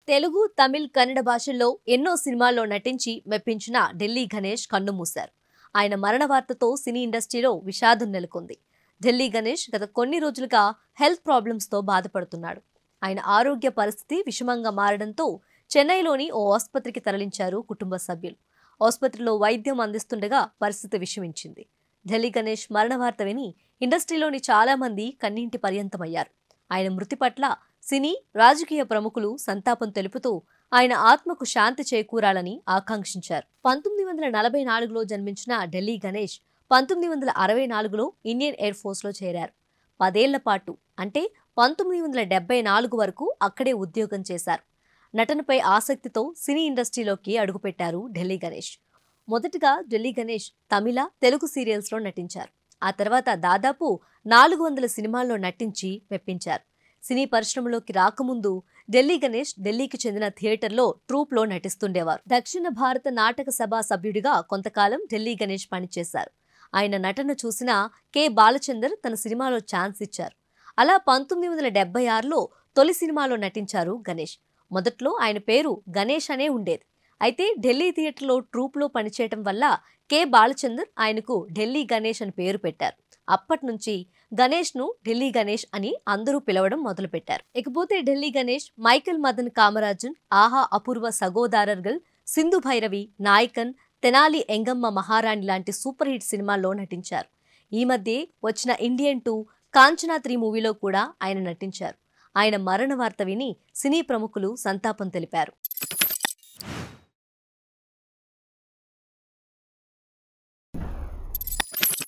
తెలుగు తమిళ్ కన్నడ భాషల్లో ఎన్నో సినిమాల్లో నటించి మెప్పించిన ఢిల్లీ గణేష్ కన్నుమూశారు ఆయన మరణ వార్తతో సినీ ఇండస్ట్రీలో విషాదం నెలకొంది ఢిల్లీ గణేష్ గత కొన్ని రోజులుగా హెల్త్ ప్రాబ్లమ్స్తో బాధపడుతున్నాడు ఆయన ఆరోగ్య పరిస్థితి విషమంగా మారడంతో చెన్నైలోని ఓ ఆసుపత్రికి తరలించారు కుటుంబ సభ్యులు ఆసుపత్రిలో వైద్యం అందిస్తుండగా పరిస్థితి విషమించింది ఢిల్లీ గణేష్ మరణ వార్త విని ఇండస్ట్రీలోని చాలా మంది కన్నీంటి పర్యంతమయ్యారు ఆయన మృతి పట్ల సినీ రాజకీయ ప్రముఖులు సంతాపం తెలుపుతూ ఆయన ఆత్మకు శాంతి చేకూరాలని ఆకాంక్షించారు పంతొమ్మిది వందల నలభై నాలుగులో జన్మించిన ఢిల్లీ గణేష్ పంతొమ్మిది వందల అరవై నాలుగులో ఇండియన్ ఎయిర్ ఫోర్స్లో చేరారు పదేళ్ల పాటు అంటే పంతొమ్మిది వందల డెబ్బై నాలుగు వరకు అక్కడే ఉద్యోగం చేశారు నటనపై ఆసక్తితో సినీ ఇండస్ట్రీలోకి అడుగుపెట్టారు ఢిల్లీ గణేష్ మొదటగా ఢిల్లీ గణేష్ తమిళ తెలుగు సీరియల్స్లో నటించారు ఆ తర్వాత దాదాపు నాలుగు వందల సినిమాల్లో నటించి మెప్పించారు సినీ పరిశ్రమలోకి రాకముందు ఢిల్లీ గణేష్ ఢిల్లీకి చెందిన థియేటర్లో ట్రూప్లో నటిస్తుండేవారు దక్షిణ భారత నాటక సభ సభ్యుడిగా కొంతకాలం ఢిల్లీ గణేష్ పనిచేశారు ఆయన నటన చూసిన కె బాలచందర్ తన సినిమాలో ఛాన్స్ ఇచ్చారు అలా పంతొమ్మిది వందల డెబ్బై ఆరులో తొలి సినిమాలో నటించారు గణేష్ మొదట్లో ఆయన పేరు గణేష్ అనే ఉండేది అయితే ఢిల్లీ థియేటర్లో ట్రూప్లో పనిచేయటం వల్ల కె బాలచందర్ ఆయనకు ఢిల్లీ గణేష్ అని పేరు పెట్టారు అప్పటి నుంచి గణేష్ ను ఢిల్లీ గణేష్ అని అందరూ పిలవడం మొదలుపెట్టారు ఇకపోతే ఢిల్లీ గణేష్ మైకేల్ మదన్ కామరాజన్ ఆహా అపూర్వ సగోదారర్గల్ సింధు భైరవి నాయకన్ తెనాలి ఎంగమ్మ మహారాణి లాంటి సూపర్ హిట్ సినిమాల్లో నటించారు ఈ మధ్య వచ్చిన ఇండియన్ టూ కాంచనా త్రీ మూవీలో కూడా ఆయన నటించారు ఆయన మరణ వార్త విని సినీ ప్రముఖులు సంతాపం తెలిపారు